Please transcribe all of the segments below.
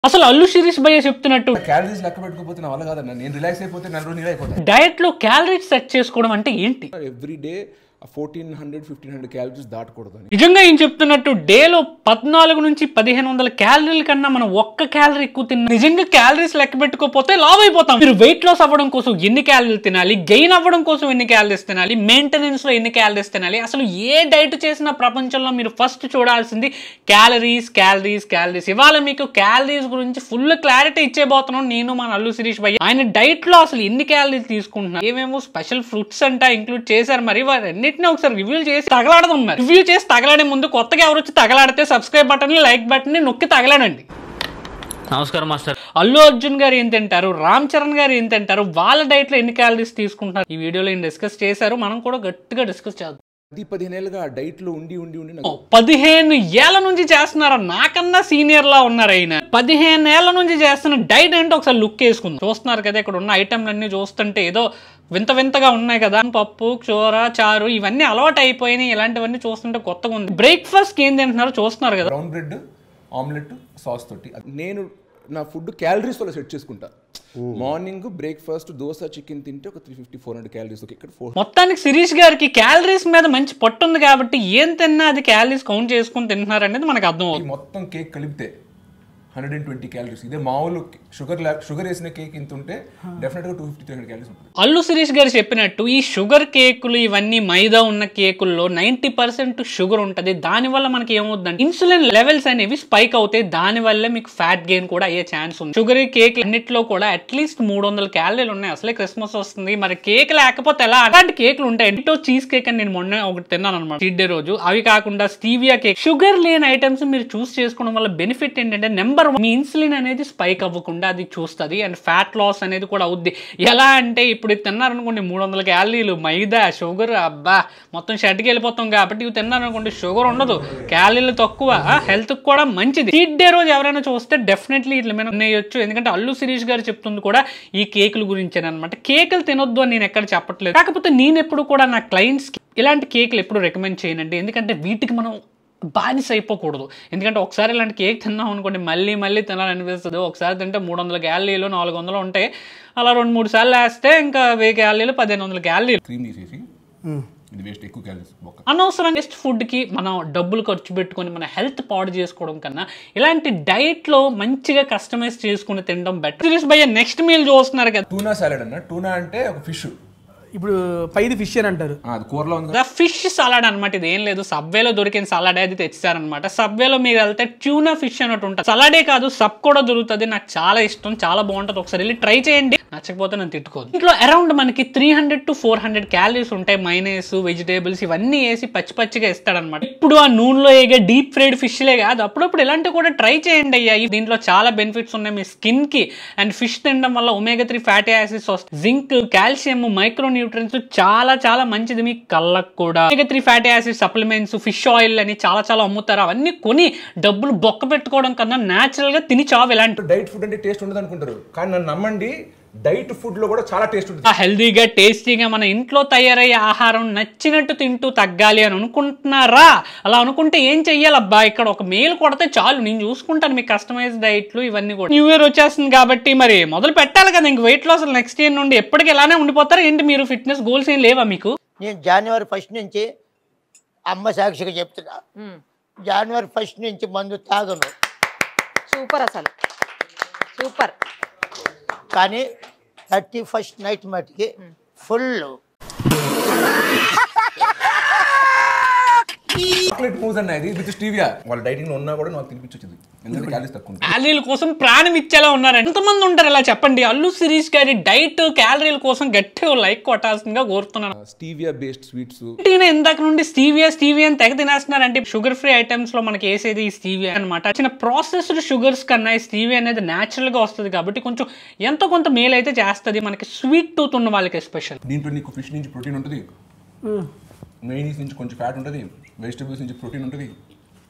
అసలు అల్లు శిరీష్ భయ్య చెప్తున్నట్టు క్యాలరీస్ లెక్క పెట్టుకోకపోతే నా వల్ల కాదన్న నేను రిలాక్స్ అయిపోతే నెల రోజులు నీళ్ళు అయిపోతాను డయట్ లో క్యాలరీస్ సెట్ చేసుకోవడం అంటే ఏంటి every day fourteen hundred fifteen hundred calories దాటకూడదు అని నిజంగా ఏం చెప్తున్నట్టు డేలో పద్నాలుగు నుంచి పదిహేను వందల క్యాలరీల కన్నా మనం ఒక్క క్యాలరీ ఎక్కువ తిన్నా నిజంగా క్యాలరీస్ లెక్క పెట్టుకోకపోతే లావ్ అయిపోతాం మీరు వెయిట్ లాస్ అవ్వడం కోసం ఎన్ని క్యాలరీలు తినాలి గెయిన్ అవ్వడం కోసం ఎన్ని క్యాలరీస్ తినాలి మెయింటెనెన్స్ లో ఎన్ని క్యాలరీస్ తినాలి అసలు ఏ డైట్ చేసిన ప్రపంచంలో మీరు ఫస్ట్ చూడాల్సింది క్యాలరీస్ క్యాలరీస్ క్యాలరీస్ ఇవాళ మీకు క్యాలరీస్ గురించి ఫుల్ క్లారిటీ ఇచ్చేబోతున్నాం నేను మన అల్లు శిరీష్ భయ్య ఆయన డైట్ లో అసలు ఎన్ని క్యాలరీస్ తీసుకుంటున్నారు ఏమేమో స్పెషల్ ఫ్రూట్స్ అంట ఇంక్లూడ్ చేశారు మరి వారన్నిటిని ఒకసారి రివ్యూ చేసి తగలాడదాం మరి రివ్యూ చేసి తగలాడే ముందు కొత్తగా ఎవరు వచ్చి తగలాడితే సబ్స్క్రైబ్ బటన్ లైక్ బటన్ ని నొక్కి తగలాడండి నమస్కారం మాస్టర్ అల్లు అర్జున్ గారు ఏం తింటారు రామ్ చరణ్ గారు ఏం తింటారు వాళ్ళ డైట్ లో ఎన్ని క్యాలరీస్ తీసుకుంటారు ఈ వీడియోలో ఏం డిస్కస్ చేశారు మనం కూడా గట్టిగా డిస్కస్ చేద్దాం పది పదిహేను ఏళ్ళుగా డైట్ లో ఉండి ఉండి ఉండి ఓ, నాకు పదిహేను ఏళ్ల నుంచి చేస్తున్నారా నాకన్నా సీనియర్ లా ఉన్నారు ఆయన పదిహేను ఏళ్ల నుంచి చేస్తున్న డైట్ ఏంటో ఒకసారి లుక్ వేసుకుందాం చూస్తున్నారు కదా ఇక్కడ ఉన్న ఐటమ్లు అన్ని చూస్తుంటే ఏదో వింత వింతగా ఉన్నాయి కదా పప్పు కూర చారు ఇవన్నీ అలవాటు అయిపోయినాయి ఇలాంటివన్నీ చూస్తుంటే కొత్తగా ఉంది బ్రేక్ఫాస్ట్ ఏం తింటున్నారో చూస్తున్నారు కదా బ్రౌన్ బ్రెడ్ ఆమ్లెట్ సాస్ తోటి అది నేను నా ఫుడ్ క్యాలరీస్ వల్ల సెట్ చేసుకుంటా మార్నింగ్ బ్రేక్ఫాస్ట్ దోశ చికెన్ తింటే ఒక three fifty four hundred calories ఇక్కడ ఫోర్ మొత్తానికి శిరీష్ గారికి క్యాలరీస్ మీద మంచి పట్టు ఉంది కాబట్టి ఏం తిన్నా అది క్యాలరీస్ కౌంట్ చేసుకుని తింటున్నారు అనేది మనకు అర్థం అవుతుంది ఈ మొత్తం కేక్ కలిపితే హండ్రెడ్ అండ్ ట్వంటీ క్యాలరీస్ ఇదే మామూలు షుగర్ షుగర్ వేసిన కేక్ ఇంత ఉంటే డెఫినెట్గా two fifty three hundred calories ఉంటుంది అల్లు శిరీష్ గారు చెప్పినట్టు ఈ షుగర్ కేకులు ఇవన్నీ మైదా ఉన్న కేకుల్లో నైంటీ పర్సెంట్ షుగర్ ఉంటుంది దానివల్ల మనకి ఏమవుతుందంటే ఇన్సులిన్ లెవెల్స్ అనేవి స్పైక్ అవుతాయి దానివల్ల మీకు ఫ్యాట్ గెయిన్ కూడా అయ్యే ఛాన్స్ ఉంది షుగర్ కేక్ అన్నిట్లో కూడా అట్లీస్ట్ మూడు వందల క్యాలరీలు ఉన్నాయి అసలే క్రిస్మస్ వస్తుంది మరి కేక్ లేకపోతే ఎలా అలాంటి కేకులు ఉంటాయి ఎంటో చీజ్ కేక్ అని నేను మొన్న ఒకటి తిన్నాను అనమాట చీట్ డే రోజు అవి కాకుండా స్టీవియా కేక్ షుగర్ లేని ఐటమ్స్ మీరు చూస్ చేసుకోవడం వల్ల బెనిఫిట్ ఏంటంటే నెంబర్ మీ ఇన్సులిన్ అనేది స్పైక్ అవ్వకుండా అది చూస్తుంది అండ్ ఫ్యాట్ లాస్ అనేది కూడా అవుద్ది ఎలా అంటే ఇప్పుడు ఇది తిన్నారనుకోండి మూడు వందల క్యాలరీలు మైదా షుగర్ అబ్బా మొత్తం షెడ్కి వెళ్ళిపోతాం కాబట్టి ఇవి తిన్నారనుకోండి షుగర్ ఉండదు క్యాలరీలు తక్కువ హెల్త్ కూడా మంచిది చీట్ డే రోజు ఎవరైనా చూస్తే డెఫినెట్లీ ఇట్లా మీద ఉన్నాయొచ్చు ఎందుకంటే అల్లు శిరీష్ గారు చెప్తుంది కూడా ఈ కేకుల గురించే అనమాట కేకులు తినొద్దు అని నేను ఎక్కడ చెప్పట్లేదు కాకపోతే నేను ఎప్పుడు కూడా నా క్లయింట్స్కి ఇలాంటి కేకులు ఎప్పుడు రికమెండ్ చేయనండి ఎందుకంటే వీటికి మనం బానిస అయిపోకూడదు ఎందుకంటే ఒకసారి ఇలాంటి కేక్ తిన్నాం అనుకోండి మళ్ళీ మళ్ళీ తినాలనిపిస్తుంది ఒకసారి తింటే మూడు వందల క్యాలరీలు నాలుగు వందలు ఉంటాయి అలా రెండు మూడు సార్లు వేస్తే ఇంకా వెయ్యి క్యాలరీలు పదిహేను వందల క్యాలరీలు క్రీమ్ తీసేసి ఇది వేస్ట్ ఎక్కువ క్యాలరీస్ బొక్క అనవసరం బెస్ట్ ఫుడ్కి మనం డబ్బులు ఖర్చు పెట్టుకొని మన హెల్త్ పాడు చేసుకోవడం కన్నా ఇలాంటి డైట్లో మంచిగా కస్టమైజ్ చేసుకుని తినడం బెటర్ సిరీస్ భయ్య నెక్స్ట్ మీల్ చూస్తున్నారు కదా టూనా సాలెడ్ అన్న టూనా అంటే ఒక ఫిష్ ఇప్పుడు పైది ఫిష్ అని అంటారు అది కూరలో ఉంది ద ఫిష్ సలాడ్ అనమాట ఇది ఏం లేదు సబ్వేలో దొరికిన సలాడ్ అది తెచ్చారనమాట సబ్వేలో మీరు వెళ్తే ట్యూనా ఫిష్ అన్నట్టు ఉంటుంది సలాడే కాదు సబ్ కూడా దొరుకుతుంది నాకు చాలా ఇష్టం చాలా బాగుంటుంది ఒకసారి వెళ్ళి ట్రై చేయండి నచ్చకపోతే నేను తిట్టుకోదు ఇంట్లో అరౌండ్ మనకి three hundred to four hundred calories ఉంటాయి మైనేస్ వెజిటేబుల్స్ ఇవన్నీ వేసి పచ్చి పచ్చిగా ఇస్తాడనమాట ఇప్పుడు ఆ నూనెలో ఏగే డీప్ ఫ్రైడ్ ఫిష్లే కాదు అప్పుడప్పుడు ఇలాంటివి కూడా ట్రై చేయండి అయ్యా దీంట్లో చాలా బెనిఫిట్స్ ఉన్నాయి మీ స్కిన్ కి అండ్ ఫిష్ తినడం వల్ల ఒమేగా త్రీ ఫ్యాటీ యాసిడ్స్ వస్తాయి జింక్ కాల్షియం మైక్రో న్యూట్రియన్స్ చాలా చాలా మంచిది మీ కళ్ళకు కూడా omega three fatty acid supplements fish oil అని చాలా చాలా అమ్ముతారు అవన్నీ కొని డబ్బులు బొక్క పెట్టుకోవడం కన్నా natural గా తిని చావు ఇలాంటి డైట్ ఫుడ్ అంటే టేస్ట్ ఉండదు అనుకుంటారు కానీ నన్ను నమ్మండి డైట్ ఫుడ్ లో కూడా చాలా టేస్ట్ ఉంటుంది హెల్దీగా టేస్టీగా మన ఇంట్లో తయారయ్యే ఆహారం నచ్చినట్టు తింటూ తగ్గాలి అని అనుకుంటున్నారా అలా అనుకుంటే ఏం చెయ్యాలబ్బా ఇక్కడ ఒక మెయిల్ కొడితే చాలు నేను చూసుకుంటాను మీ కస్టమైజ్ డైట్లు ఇవన్నీ కూడా న్యూ ఇయర్ వచ్చేస్తుంది కాబట్టి మరి మొదలు పెట్టాలి కదా ఇంక వెయిట్ లాస్ నెక్స్ట్ ఇయర్ నుండి ఎప్పటికీ ఇలానే ఉండిపోతారు ఏంటి మీరు ఫిట్నెస్ గోల్స్ ఏం లేవా మీకు నేను జనవరి ఫస్ట్ నుంచి అమ్మ సాక్షిగా చెప్తున్నా జనవరి ఫస్ట్ నుంచి మందు తాగను సూపర్ అసలు సూపర్ కానీ థర్టీ ఫస్ట్ నైట్ మటుకి ఫుల్ చాక్లెట్ మూవ్స్ అన్న ఇది విత్ స్టీవియా వాళ్ళ డైటింగ్ లో ఉన్నా కూడా నాకు తినిపించొచ్చింది ఎందుకంటే క్యాలరీస్ తక్కువ ఉంటాయి క్యాలరీల కోసం ప్రాణం ఇచ్చేలా ఉన్నారు ఎంతమంది ఉంటారు ఇలా చెప్పండి అల్లు సిరీస్ గారి డైట్ క్యాలరీల కోసం గట్టిగా లైక్ కొట్టాల్సిందిగా కోరుతున్నాను స్టీవియా బేస్డ్ స్వీట్స్ ఈయన ఇందాక నుండి స్టీవియా స్టీవియా అని తెగ తినేస్తున్నారంటే షుగర్ ఫ్రీ ఐటమ్స్ లో మనకి వేసేది ఈ స్టీవియా అనమాట చిన్న ప్రాసెస్డ్ షుగర్స్ కన్నా ఈ స్టీవియా అనేది న్యాచురల్ గా వస్తుంది కాబట్టి కొంచెం ఎంతో కొంత మేలు అయితే చేస్తుంది మనకి స్వీట్ టూత్ ఉన్న వాళ్ళకి ఎస్పెషల్ దీంట్లో నీకు ఫిష్ నుంచి ప్రోటీన్ ఉంటుంది మెయినీస్ నుంచి కొంచెం ఫ్యాట్ ఉంటుంది వెజిటబుల్స్ నుంచి ప్రోటీన్ ఉంటుంది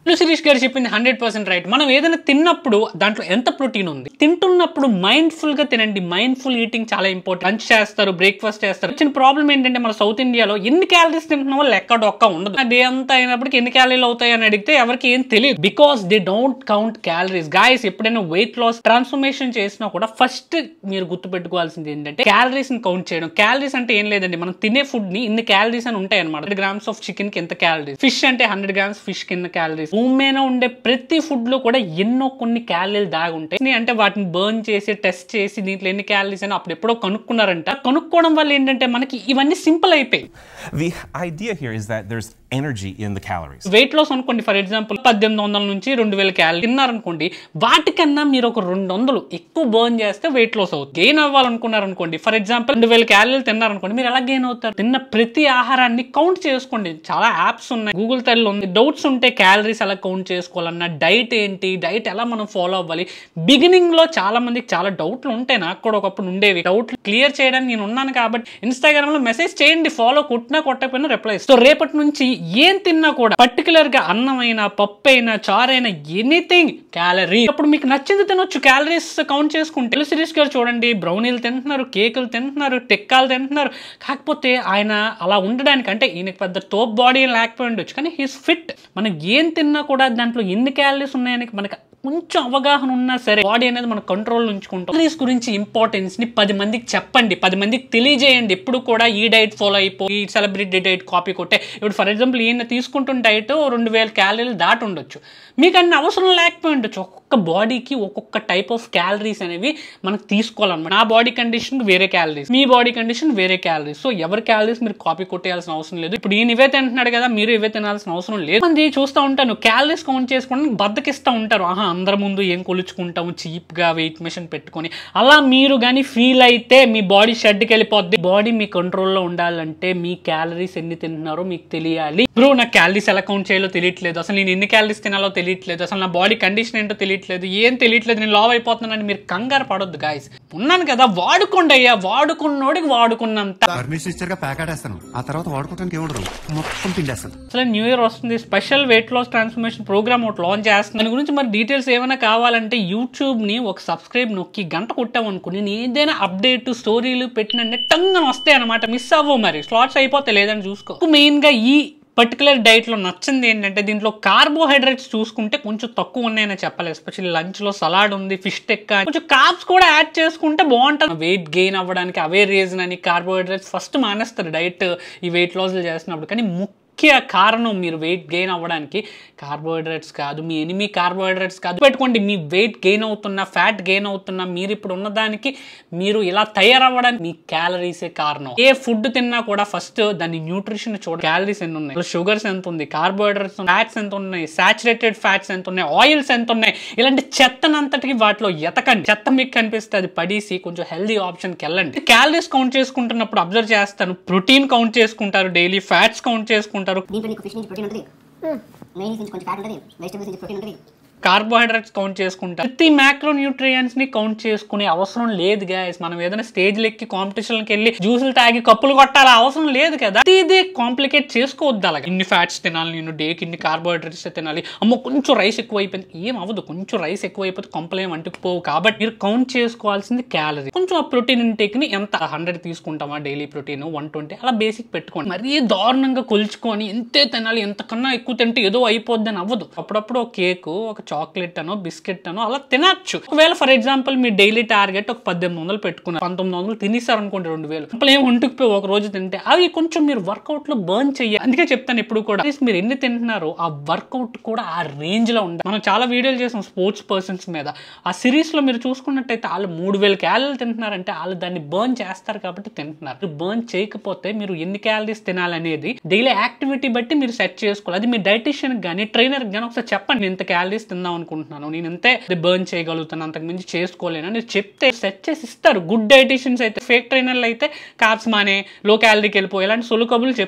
శిరీష్ గారు చెప్పింది హండ్రెడ్ పర్సెంట్ రైట్ మనం ఏదైనా తిన్నప్పుడు దాంట్లో ఎంత ప్రోటీన్ ఉంది తింటున్నప్పుడు మైండ్ ఫుల్ గా తినండి మైండ్ ఫుల్ ఈటింగ్ చాలా ఇంపార్టెంట్ లంచ్ చేస్తారు బ్రేక్ఫాస్ట్ చేస్తారు వచ్చిన ప్రాబ్లం ఏంటంటే మన సౌత్ ఇండియాలో ఎన్ని క్యాలరీస్ తింటున్నామో లెక్క డొక్క ఉండదు డే అంతా అయినప్పటికీ ఎన్ని క్యాలరీలు అవుతాయి అని అడిగితే ఎవరికి ఏం తెలియదు because they don't count calories guys ఎప్పుడైనా వెయిట్ లాస్ ట్రాన్స్ఫర్మేషన్ చేసినా కూడా ఫస్ట్ మీరు గుర్తుపెట్టుకోవాల్సింది ఏంటంటే క్యాలరీస్ ని కౌంట్ చేయడం క్యాలరీస్ అంటే ఏం లేదండి మనం తినే ఫుడ్ ని ఇన్ని క్యాలరీస్ అని ఉంటాయి అనమాట గ్రామ్స్ ఆఫ్ చికెన్ కి ఎంత క్యాలరీస్ ఫిష్ అంటే హండ్రెడ్ గ్రామ్స్ ఫిష్ కింద క్యాలరీస్ భూమి మీద ఉండే ప్రతి ఫుడ్ లో కూడా ఎన్నో కొన్ని క్యాలరీలు దాగి ఉంటాయి అంటే వాటిని బర్న్ చేసి టెస్ట్ చేసి దీంట్లో ఎన్ని క్యాలరీస్ అని అప్పుడు ఎప్పుడో కనుక్కున్నారంట కనుక్కోవడం వల్ల ఏంటంటే మనకి ఇవన్నీ సింపుల్ అయిపోయి The idea here is that there's energy in the calories. Weight loss అనుకోండి ఫర్ ఎగ్జాంపుల్ పద్దెనిమిది వందల నుంచి రెండు వేల క్యాలరీ తిన్నారనుకోండి వాటికన్నా మీరు ఒక రెండు వందలు ఎక్కువ బర్న్ చేస్తే వెయిట్ లాస్ అవుతుంది గెయిన్ అవ్వాలనుకున్నారనుకోండి ఫర్ ఎగ్జాంపుల్ రెండు వేల క్యాలరీలు తిన్నారనుకోండి మీరు ఎలా గెయిన్ అవుతారు తిన్న ప్రతి ఆహారాన్ని కౌంట్ చేసుకోండి చాలా యాప్స్ ఉన్నాయి గూగుల్ తల్లి ఉంది డౌట్స్ ఉంటే క్యాలరీస్ ఎలా కౌంట్ చేసుకోవాలన్నా డైట్ ఏంటి డైట్ ఎలా మనం ఫాలో అవ్వాలి బిగినింగ్ లో చాలా మందికి చాలా డౌట్లు ఉంటాయి నాకు కూడా ఒకప్పుడు ఉండేవి డౌట్లు క్లియర్ చేయడానికి నేను ఉన్నాను కాబట్టి ఇన్స్టాగ్రామ్ లో మెసేజ్ చేయండి ఫాలో కొట్టినా కొట్టకపోయినా రిప్లై సో రేపటి నుంచి ఏం తిన్నా కూడా పర్టికులర్ గా అన్నమైనా పప్పు అయినా చారైనా ఎనీథింగ్ క్యాలరీ అప్పుడు మీకు నచ్చింది తినొచ్చు క్యాలరీస్ కౌంట్ చేసుకుంటే తెలుగు సిరీస్ గారు చూడండి బ్రౌనీలు తింటున్నారు కేకులు తింటున్నారు టెక్కాలు తింటున్నారు కాకపోతే ఆయన అలా ఉండడానికి అంటే ఈయనకి పెద్ద తోప్ బాడీ లేకపోయి ఉండొచ్చు కానీ హీస్ ఫిట్ మనం ఏం తిన్నా కూడా దాంట్లో ఎన్ని క్యాలరీస్ ఉన్నాయని మనకి కొంచెం అవగాహన ఉన్నా సరే బాడీ అనేది మన కంట్రోల్ ఉంచుకుంటాం క్యాలరీస్ గురించి ఇంపార్టెన్స్ ని పది మందికి చెప్పండి పది మందికి తెలియజేయండి ఎప్పుడు కూడా ఈ డైట్ ఫాలో అయిపో ఈ సెలబ్రిటీ డైట్ కాపీ కొట్టే ఇప్పుడు ఫర్ ఎగ్జాంపుల్ ఈయన తీసుకుంటున్న డైట్ రెండు వేల క్యాలరీలు దాటి ఉండొచ్చు మీకు అన్ని అవసరం లేకపోయి ఉండొచ్చు ఒక్కొక్క బాడీకి ఒక్కొక్క టైప్ ఆఫ్ క్యాలరీస్ అనేవి మనకు తీసుకోవాలన్నమాట నా బాడీ కండిషన్ వేరే క్యాలరీస్ మీ బాడీ కండిషన్ వేరే క్యాలరీస్ సో ఎవరి క్యాలరీస్ మీరు కాపీ కొట్టేయాల్సిన అవసరం లేదు ఇప్పుడు ఈయన ఇవే తింటున్నాడు కదా మీరు ఇవే తినాల్సిన అవసరం లేదు మంది చూస్తూ ఉంటాను క్యాలరీస్ కౌంట్ చేసుకోవడానికి బద్దకిస్తూ ఉంటారు ఆహా అందరి ముందు ఏం కొలుచుకుంటాము చీప్ గా వెయిట్ మెషిన్ పెట్టుకొని అలా మీరు కానీ ఫీల్ అయితే మీ బాడీ షెడ్కి వెళ్ళిపోద్ది బాడీ మీ కంట్రోల్లో ఉండాలంటే మీ క్యాలరీస్ ఎన్ని తింటున్నారో మీకు తెలియాలి బ్రో నాకు క్యాలరీస్ ఎలా కౌంట్ చేయాలో తెలియట్లేదు అసలు నేను ఎన్ని క్యాలరీస్ తినాలో తెలియట్లేదు అసలు నా బాడీ కండిషన్ ఏంటో తెలియట్లేదు ఏం తెలియట్లేదు నేను లావ్ అయిపోతున్నానని మీరు కంగారు పడొద్దు గాయస్ ఉన్నాను కదా వాడుకోండి అయ్యా వాడుకున్నోడికి వాడుకున్నంత పర్మిషన్ ఇచ్చారుగా ప్యాకెట్ ఆ తర్వాత వాడుకోవడానికి ఏముండదు మొత్తం పిండేస్తాను అసలు న్యూ ఇయర్ వస్తుంది special weight loss transformation program ఒకటి లాంచ్ చేస్తుంది దాని గురించి మరి డీటెయిల్స్ ఏమైనా కావాలంటే యూట్యూబ్ ని ఒక సబ్స్క్రైబ్ నొక్కి గంట కొట్టామనుకో నేను ఏదైనా అప్డేట్ స్టోరీలు పెట్టిన టంగన వస్తాయి అనమాట మిస్ అవ్వవు మరి స్లాట్స్ అయిపోతే లేదని చూసుకో మెయిన్ గా ఈ పర్టికులర్ డైట్ లో నచ్చింది ఏంటంటే దీంట్లో కార్బోహైడ్రేట్స్ చూసుకుంటే కొంచెం తక్కువ ఉన్నాయని చెప్పాలి ఎస్పెషల్లీ లంచ్ లో సలాడ్ ఉంది ఫిష్ టెక్క కొంచెం కార్బ్స్ కూడా యాడ్ చేసుకుంటే బాగుంటుంది వెయిట్ గెయిన్ అవ్వడానికి అవే రీజన్ అని కార్బోహైడ్రేట్స్ ఫస్ట్ మానేస్తారు డైట్ ఈ వెయిట్ లాస్ చేసినప్పుడు కానీ ముఖ్య కారణం మీరు వెయిట్ గెయిన్ అవ్వడానికి కార్బోహైడ్రేట్స్ కాదు మీ ఎనిమి కార్బోహైడ్రేట్స్ కాదు పెట్టుకోండి మీ వెయిట్ గెయిన్ అవుతున్నా ఫ్యాట్ గెయిన్ అవుతున్నా మీరు ఇప్పుడు ఉన్నదానికి మీరు ఇలా తయారవ్వడానికి మీ క్యాలరీసే కారణం ఏ ఫుడ్ తిన్నా కూడా ఫస్ట్ దాని న్యూట్రిషన్ చూడ క్యాలరీస్ ఎన్ని ఉన్నాయి షుగర్స్ ఎంత ఉంది కార్బోహైడ్రేట్స్ ఫ్యాట్స్ ఎంత ఉన్నాయి సాచురేటెడ్ ఫ్యాట్స్ ఎంత ఉన్నాయి ఆయిల్స్ ఎంత ఉన్నాయి ఇలాంటి చెత్తనంతటికి వాటిలో ఎతకండి చెత్త మీకు కనిపిస్తే అది పడేసి కొంచెం హెల్దీ ఆప్షన్కి వెళ్ళండి క్యాలరీస్ కౌంట్ చేసుకుంటున్నప్పుడు అబ్జర్వ్ చేస్తాను ప్రోటీన్ కౌంట్ చేసుకుంటారు డైలీ ఫ్యాట్స్ కౌంట్ చేసుకుంటారు దీంట్లో నీకు ఫిష్ నుంచి ప్రోటీన్ ఉంటుంది మెయిన్ నుంచి కొంచెం ఫ్యాట్ ఉంటుంది వెజిటబుల్స్ నుంచి ప్రోటీన్ ఉంటుంది కార్బోహైడ్రేట్స్ కౌంట్ చేసుకుంటారు ప్రతి మ్యాక్రో న్యూట్రియంట్స్ ని కౌంట్ చేసుకునే అవసరం లేదు గాయస్ మనం ఏదైనా స్టేజ్ లెక్కి కాంపిటీషన్కి వెళ్ళి జ్యూసులు తాగి కప్పులు కొట్టాలి అవసరం లేదు కదా ఇది కాంప్లికేట్ చేసుకోవద్దు అలాగే ఇన్ని ఫ్యాట్స్ తినాలి నేను డేకి ఇన్ని కార్బోహైడ్రేట్స్ తినాలి అమ్మో కొంచెం రైస్ ఎక్కువ అయిపోయింది ఏం అవ్వదు కొంచెం రైస్ ఎక్కువ అయిపోతే కొంపలేం అంటుకుపోవు కాబట్టి మీరు కౌంట్ చేసుకోవాల్సింది క్యాలరీ కొంచెం ఆ ప్రోటీన్ ఇంటేక్ ని ఎంత హండ్రెడ్ తీసుకుంటామా డైలీ ప్రోటీన్ వన్ ట్వంటీ అలా బేసిక్ పెట్టుకోండి మరీ దారుణంగా కొలుచుకొని ఎంతే తినాలి ఎంతకన్నా ఎక్కువ తింటే ఏదో అయిపోద్ది అని అవ్వదు అప్పుడప్పుడు ఒక కేక్ ఒక చాక్లెట్ అనో బిస్కెట్ అనో అలా తినచ్చు ఒకవేళ ఫర్ ఎగ్జాంపుల్ మీ డైలీ టార్గెట్ ఒక పద్దెనిమిది వందలు పెట్టుకున్నారు పంతొమ్మిది వందలు తినేసారు అనుకోండి రెండు వేలు అప్పుడు ఏం ఒంటికి ఒక రోజు తింటే అవి కొంచెం మీరు వర్కౌట్ లో బర్న్ చెయ్యాలి అందుకే చెప్తాను ఎప్పుడు కూడా At least మీరు ఎన్ని తింటున్నారో ఆ వర్కౌట్ కూడా ఆ రేంజ్ లో ఉండాలి మనం చాలా వీడియోలు చేసాం స్పోర్ట్స్ పర్సన్స్ మీద ఆ సిరీస్ లో మీరు చూసుకున్నట్టయితే వాళ్ళు మూడు వేల క్యాలరీలు తింటున్నారంటే వాళ్ళు దాన్ని బర్న్ చేస్తారు కాబట్టి తింటున్నారు బర్న్ చేయకపోతే మీరు ఎన్ని క్యాలరీస్ తినాలనేది డైలీ యాక్టివిటీ బట్టి మీరు సెట్ చేసుకోవాలి అది మీ డైటిషియన్ కానీ ట్రైనర్ కానీ ఒకసారి చెప్పండి నేను ఇంత క్యాలరీస్ తిందాం అనుకుంటున్నాను నేను ఇంతే బర్న్ చేయగలుగుతాను అంతకు మించి చేసుకోలేను అని చెప్తే సెట్ చేసి ఇస్తారు గుడ్ డైటిషియన్స్ అయితే ఫేక్ ట్రైనర్లు అయితే కార్బ్స్ మానే లో క్యాలరీకి వెళ్ళిపోయి ఇలాంటి సొలు కబులు చెప్తారు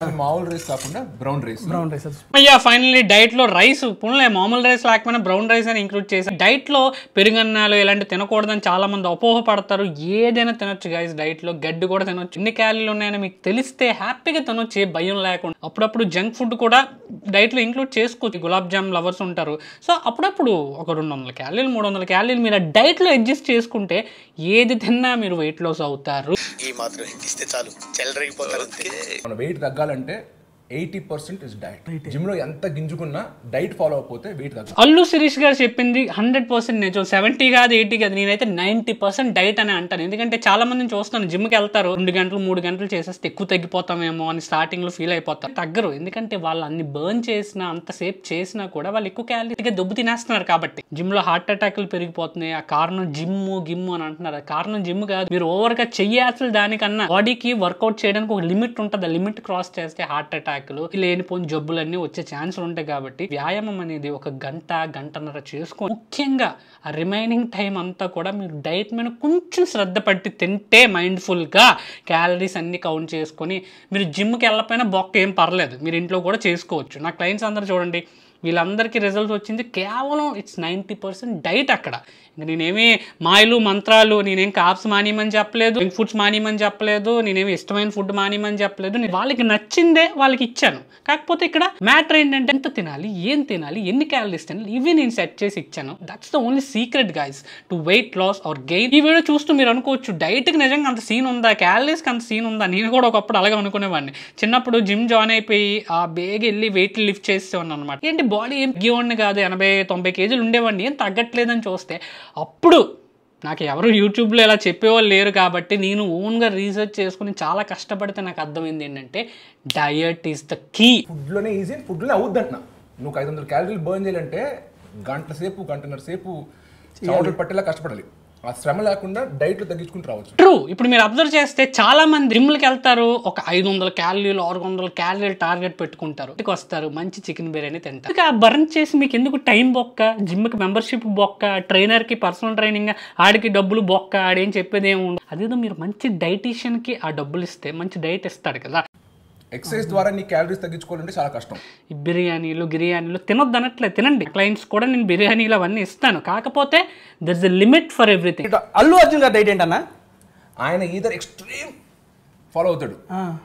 మామూలు రైస్ కాకుండా బ్రౌన్ రైస్ బ్రౌన్ రైస్ అయ్యా ఫైనల్లీ డైట్ లో రైస్ పుణ్యలే మామూలు రైస్ లేకపోయినా బ్రౌన్ రైస్ అని ఇంక్లూడ్ చేసి డైట్ లో పెరుగన్నాలు ఇలాంటి తినకూడదని చాలా మంది అపోహపడతారు ఏదైనా తినొచ్చు గైస్ డైట్ లో గడ్డి కూడా తినొచ్చు ఎన్ని క్యాలీలు ఉన్నాయని మీకు తెలిస్తే హ్యాపీగా తినొచ్చు ఏ భయం లేకుండా అప్పుడప్పుడు జంక్ ఫుడ్ కూడా డైట్ లో ఇంక్లూడ్ చేసుకోవచ్చు గులాబ్ జామ్ లవర్స్ ఉంటారు సో అప్పుడప్పుడు ఒక రెండు వందల క్యాలీలు మూడు వందల క్యాలీలు మీరు డైట్ లో అడ్జస్ట్ చేసుకుంటే ఏది తిన్నా మీరు వెయిట్ లాస్ అవుతారు ఈ మాత్రం ఇస్తే చాలు చెల్లరగిపోతారు అంతే మన వెయిట్ తగ్గాలంటే eighty percent is diet gym లో ఎంత గింజుకున్నా డైట్ ఫాలో అవ్వకపోతే వెయిట్ తగ్గదు అల్లు శిరీష్ గారు చెప్పింది హండ్రెడ్ పర్సెంట్ నిజం సెవెంటీ కాదు ఎయిటీ కాదు నేనైతే నైంటీ పర్సెంట్ డైట్ అని అంటాను ఎందుకంటే చాలా మందిని చూస్తాను జిమ్కి వెళ్తారు రెండు గంటలు మూడు గంటలు చేసేస్తే ఎక్కువ తగ్గిపోతామేమో అని స్టార్టింగ్ లో ఫీల్ అయిపోతారు తగ్గరు ఎందుకంటే వాళ్ళు అన్ని బర్న్ చేసినా అంతసేపు చేసినా కూడా వాళ్ళు ఎక్కువ క్యాలరీగా దెబ్బ తినేస్తున్నారు కాబట్టి జిమ్ లో హార్ట్ అటాక్లు పెరిగిపోతున్నాయి ఆ కారణం జిమ్ గిమ్ అని అంటున్నారు ఆ కారణం జిమ్ కాదు మీరు ఓవర్ గా చెయ్యాల్సిన దానికన్నా బాడీకి వర్కౌట్ చేయడానికి ఒక లిమిట్ ఉంటుంది ఆ లిమిట్ క్రాస్ చేస్తే హార్ట్ అటాక్లు లేనిపోని జబ్బులన్నీ వచ్చే ఛాన్సులు ఉంటాయి కాబట్టి వ్యాయామం అనేది ఒక గంట గంటన్నర చేసుకో ముఖ్యంగా ఆ రిమైనింగ్ టైం అంతా కూడా మీరు డైట్ మీద కొంచెం శ్రద్ధ పట్టి తింటే మైండ్ఫుల్గా క్యాలరీస్ అన్ని కౌంట్ చేసుకొని మీరు జిమ్కి వెళ్ళకపోయినా బొక్క ఏం పర్లేదు మీరు ఇంట్లో కూడా చేసుకోవచ్చు నా క్లయింట్స్ అందరూ చూడండి వీళ్ళందరికీ రిజల్ట్స్ వచ్చింది కేవలం ఇట్స్ నైంటీ పర్సెంట్ డైట్ అక్కడ ఇంక నేనేమి మాయలు మంత్రాలు నేనేం కాప్స్ మానేయమని చెప్పలేదు జంక్ ఫుడ్స్ మానేయమని చెప్పలేదు నేనేమి ఇష్టమైన ఫుడ్ మానేయమని చెప్పలేదు నేను వాళ్ళకి నచ్చిందే వాళ్ళకి ఇచ్చాను కాకపోతే ఇక్కడ మ్యాటర్ ఏంటంటే ఎంత తినాలి ఏం తినాలి ఎన్ని క్యాలరీస్ తినాలి ఇవి నేను సెట్ చేసి ఇచ్చాను that's the only secret guys to weight loss or gain ఈ వీడియో చూస్తూ మీరు అనుకోవచ్చు డైట్కి నిజంగా అంత సీన్ ఉందా క్యాలరీస్కి అంత సీన్ ఉందా నేను కూడా ఒకప్పుడు అలాగే అనుకునేవాడిని చిన్నప్పుడు జిమ్ జాయిన్ అయిపోయి ఆ బేగ వెళ్ళి వెయిట్ లిఫ్ట్ చేసేవాడిని అనమాట ఏంటి బాడీ ఏం గివ్వండి కాదు ఎనభై తొంభై కేజీలు ఉండేవాడిని ఏం తగ్గట్లేదని చూస్తే అప్పుడు నాకు ఎవరు యూట్యూబ్లో ఇలా చెప్పేవాళ్ళు లేరు కాబట్టి నేను ఓన్గా రీసెర్చ్ చేసుకుని చాలా కష్టపడితే నాకు అర్థమైంది ఏంటంటే డయట్ ఈస్ ద కీ ఫుడ్లోనే ఈజీ ఫుడ్లోనే అవుద్ది అంటున్నా నువ్వు ఐదు వందల క్యాలరీలు బర్న్ చేయాలంటే గంట సేపు గంటన్నర సేపు చెమటలు పట్టేలా కష్టపడాలి ఆ శ్రమ లేకుండా డైట్లో తగ్గించుకుంటూ రావచ్చు ట్రూ ఇప్పుడు మీరు అబ్జర్వ్ చేస్తే చాలా మంది జిమ్లకి వెళ్తారు ఒక ఐదు వందల క్యాలరీలు ఆరు వందల క్యాలరీలు టార్గెట్ పెట్టుకుంటారు ఇంటికి వస్తారు మంచి చికెన్ బిర్యానీ తింటారు ఇక బర్న్ చేసి మీకు ఎందుకు టైం బొక్క జిమ్కి మెంబర్షిప్ బొక్క ట్రైనర్కి పర్సనల్ ట్రైనింగ్ ఆడికి డబ్బులు బొక్క ఆడేం చెప్పేది ఏమి ఉండదు అదేదో మీరు మంచి డైటీషియన్కి ఆ డబ్బులు ఇస్తే మంచి డైట్ ఇస్తాడు కదా ఎక్సర్సైజ్ ద్వారా నీ క్యాలరీస్ తగ్గించుకోవాలంటే చాలా కష్టం ఈ బిర్యానీలు గిర్యానీలు తినొద్దు అనట్లే తినండి క్లయింట్స్ కూడా నేను బిర్యానీలు అవన్నీ ఇస్తాను కాకపోతే there is a limit for everything ఇటు అల్లు అర్జున్ గారి డైట్ ఏంటన్నా ఆయన ఈధర్ ఎక్స్ట్రీమ్ ఫాలో అవుతాడు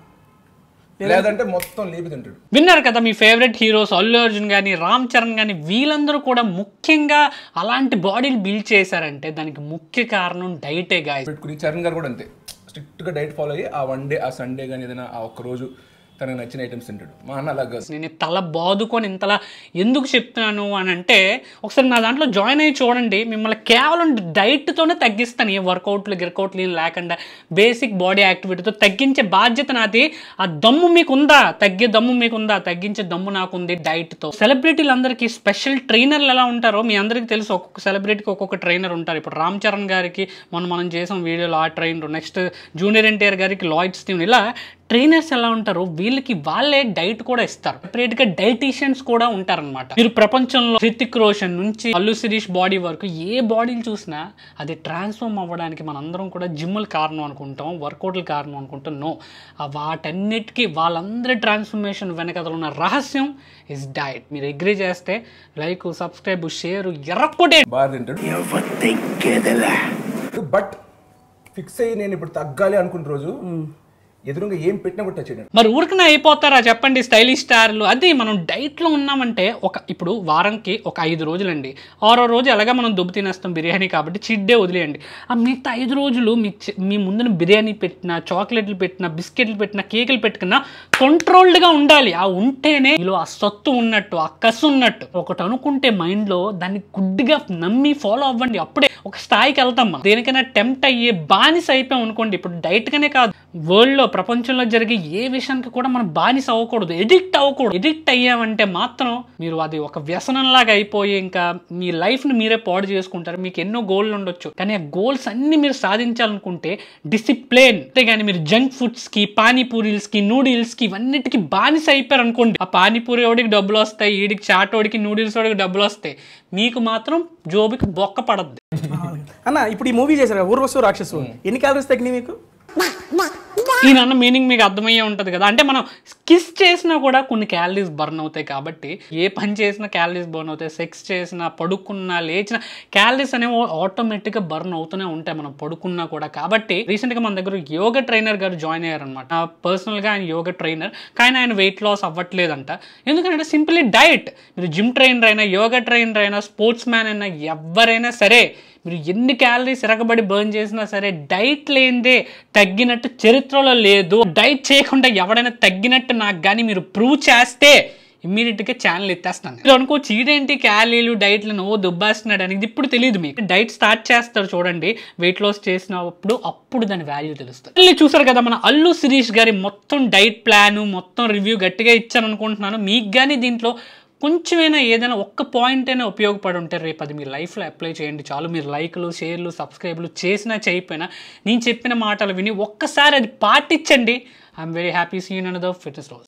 లేదంటే మొత్తం లేపి తింటాడు విన్నారు కదా మీ ఫేవరెట్ హీరోస్ అల్లు అర్జున్ కానీ రామ్ చరణ్ కానీ వీళ్ళందరూ కూడా ముఖ్యంగా అలాంటి బాడీలు బిల్డ్ చేశారంటే దానికి ముఖ్య కారణం డైటే గాయ పెట్టుకుని చరణ్ గారు కూడా అంతే స్ట్రిక్ట్గా డైట్ ఫాలో అయ్యి ఆ వన్ డే ఆ సండే కానీ ఏదైనా ఆ ఒక్క రోజు తనకు నచ్చిన ఐటమ్స్ తింటాడు మా అన్న అలా కాదు నేను తల బాదుకొని ఇంతలా ఎందుకు చెప్తున్నాను అని అంటే ఒకసారి నా దాంట్లో జాయిన్ అయ్యి చూడండి మిమ్మల్ని కేవలం డైట్తోనే తగ్గిస్తాను ఏ వర్కౌట్లు గిర్కౌట్లు ఏం లేకుండా బేసిక్ బాడీ యాక్టివిటీతో తగ్గించే బాధ్యత నాది ఆ దమ్ము మీకు ఉందా తగ్గే దమ్ము మీకు ఉందా తగ్గించే దమ్ము నాకు ఉంది డైట్తో సెలబ్రిటీలందరికీ స్పెషల్ ట్రైనర్లు ఎలా ఉంటారో మీ అందరికీ తెలుసు ఒక్కొక్క సెలబ్రిటీకి ఒక్కొక్క ట్రైనర్ ఉంటారు ఇప్పుడు రామ్ చరణ్ గారికి మొన్న మనం చేసాం వీడియోలో ఆ ట్రైనర్ నెక్స్ట్ జూనియర్ ఎన్టీఆర్ గారికి లాయిడ్స్ టీమ్ ఇలా ట్రైనర్స్ ఎలా ఉంటారో వీళ్ళకి వాళ్ళే డైట్ కూడా ఇస్తారు సెపరేట్ గా డైటీషియన్స్ కూడా ఉంటారన్నమాట మీరు ప్రపంచంలో హృతిక్ రోషన్ నుంచి అల్లు శిరీష్ బాడీ వరకు ఏ బాడీని చూసినా అది ట్రాన్స్ఫార్మ్ అవ్వడానికి మనందరం కూడా జిమ్లు కారణం అనుకుంటాం వర్కౌట్లు కారణం అనుకుంటాం నో ఆ వాటన్నిటికీ వాళ్ళందరి ట్రాన్స్ఫర్మేషన్ వెనకదలు ఉన్న రహస్యం ఇస్ డైట్ మీరు అగ్రి చేస్తే లైక్ సబ్స్క్రైబ్ షేర్ ఎర్రకొట్టే బాగా తింటాడు బట్ ఫిక్స్ అయ్యి నేను ఇప్పుడు తగ్గాలి అనుకున్న రోజు ఎదురుగా ఏం పెట్టినా కూడా టచ్ చేయడం మరి ఊరికనే అయిపోతారా చెప్పండి స్టైలిష్ స్టార్లు అది మనం డైట్లో ఉన్నామంటే ఒక ఇప్పుడు వారంకి ఒక ఐదు రోజులండి ఆరో రోజు ఎలాగా మనం దుబ్బు తినేస్తాం బిర్యానీ కాబట్టి చీట్ డే వదిలేయండి ఆ మిగతా ఐదు రోజులు మీ చి- మీ ముందున బిర్యానీ పెట్టిన చాక్లెట్లు పెట్టిన బిస్కెట్లు పెట్టిన కేకులు పెట్టుకున్న కంట్రోల్డ్గా ఉండాలి ఆ ఉంటేనే మీలో ఆ సత్తు ఉన్నట్టు ఆ కసు ఉన్నట్టు ఒకటి అనుకుంటే మైండ్లో దాన్ని గుడ్డిగా నమ్మి ఫాలో అవ్వండి అప్పుడే ఒక స్థాయికి వెళ్తాం మనం దేనికైనా టెంప్ట్ అయ్యే బానిస అయిపోయాం అనుకోండి ఇప్పుడు డైట్గానే కాదు వరల్డ్లో ప్రపంచంలో జరిగే ఏ విషయానికి కూడా మనం బానిస అవ్వకూడదు ఎడిక్ట్ అవ్వకూడదు ఎడిక్ట్ అయ్యామంటే మాత్రం మీరు అది ఒక వ్యసనంలాగా అయిపోయి ఇంకా మీ లైఫ్ని మీరే పాడు చేసుకుంటారు మీకు ఎన్నో గోల్లు ఉండొచ్చు కానీ ఆ గోల్స్ అన్ని మీరు సాధించాలనుకుంటే డిసిప్లిన్ అంతేగాని మీరు జంక్ ఫుడ్స్కి పానీపూరీస్కి నూడిల్స్కి ఇవన్నిటికి బానిస అయిపోయారు అనుకోండి ఆ పానీపూరి వాడికి డబ్బులు వస్తాయి ఈడికి చాటోడికి నూడిల్స్ వాడికి డబ్బులు వస్తాయి మీకు మాత్రం జోబుకి బొక్క పడద్దు అన్న ఇప్పుడు ఈ మూవీ చేశారు కదా, ఊర్వశు రాక్షసు ఎన్ని క్యాలరీస్ తగ్గినాయి మీకు ఈయన అన్న మీనింగ్ మీకు అర్థమయ్యే ఉంటుంది కదా అంటే మనం కిస్ చేసినా కూడా కొన్ని క్యాలరీస్ బర్న్ అవుతాయి కాబట్టి ఏ పని చేసినా క్యాలరీస్ బర్న్ అవుతాయి సెక్స్ చేసినా పడుకున్నా లేచిన క్యాలరీస్ అనేవి ఆటోమేటిక్గా బర్న్ అవుతూనే ఉంటాయి మనం పడుకున్నా కూడా కాబట్టి రీసెంట్గా మన దగ్గర యోగా ట్రైనర్ గారు జాయిన్ అయ్యారనమాట పర్సనల్గా ఆయన యోగా ట్రైనర్ కానీ ఆయన వెయిట్ లాస్ అవ్వట్లేదంట ఎందుకంటే సింప్లీ డైట్ మీరు జిమ్ ట్రైనర్ అయినా యోగా ట్రైనర్ అయినా స్పోర్ట్స్ మ్యాన్ అయినా ఎవరైనా సరే మీరు ఎన్ని క్యాలరీస్ ఎరగబడి బర్న్ చేసినా సరే డైట్ లేనిదే తగ్గినట్టు చరిత్రలో లేదు డైట్ చేయకుండా ఎవడైనా తగ్గినట్టు నాకు కానీ మీరు ప్రూవ్ చేస్తే ఇమ్మీడియట్గా ఛానల్ ఎత్తేస్తాను మీరు అనుకోవచ్చు ఈడేంటి క్యాలీలు డైట్లు ఓ దుబ్బేస్తున్నాడు అని ఇది ఇప్పుడు తెలియదు మీకు డైట్ స్టార్ట్ చేస్తారు చూడండి వెయిట్ లాస్ చేసినప్పుడు అప్పుడు దాని వాల్యూ తెలుస్తుంది మళ్ళీ చూసారు కదా మన అల్లు శిరీష్ గారి మొత్తం డైట్ ప్లాన్ మొత్తం రివ్యూ గట్టిగా ఇచ్చాను అనుకుంటున్నాను మీకు కానీ దీంట్లో కొంచెమైనా ఏదైనా ఒక్క పాయింట్ అయినా ఉపయోగపడి ఉంటే రేపు అది మీ లైఫ్లో అప్లై చేయండి చాలు మీరు లైక్లు షేర్లు సబ్స్క్రైబ్లు చేసినా చేయకపోయినా నేను చెప్పిన మాటలు విని ఒక్కసారి అది పాటించండి I'm very happy seen another fitness రోజు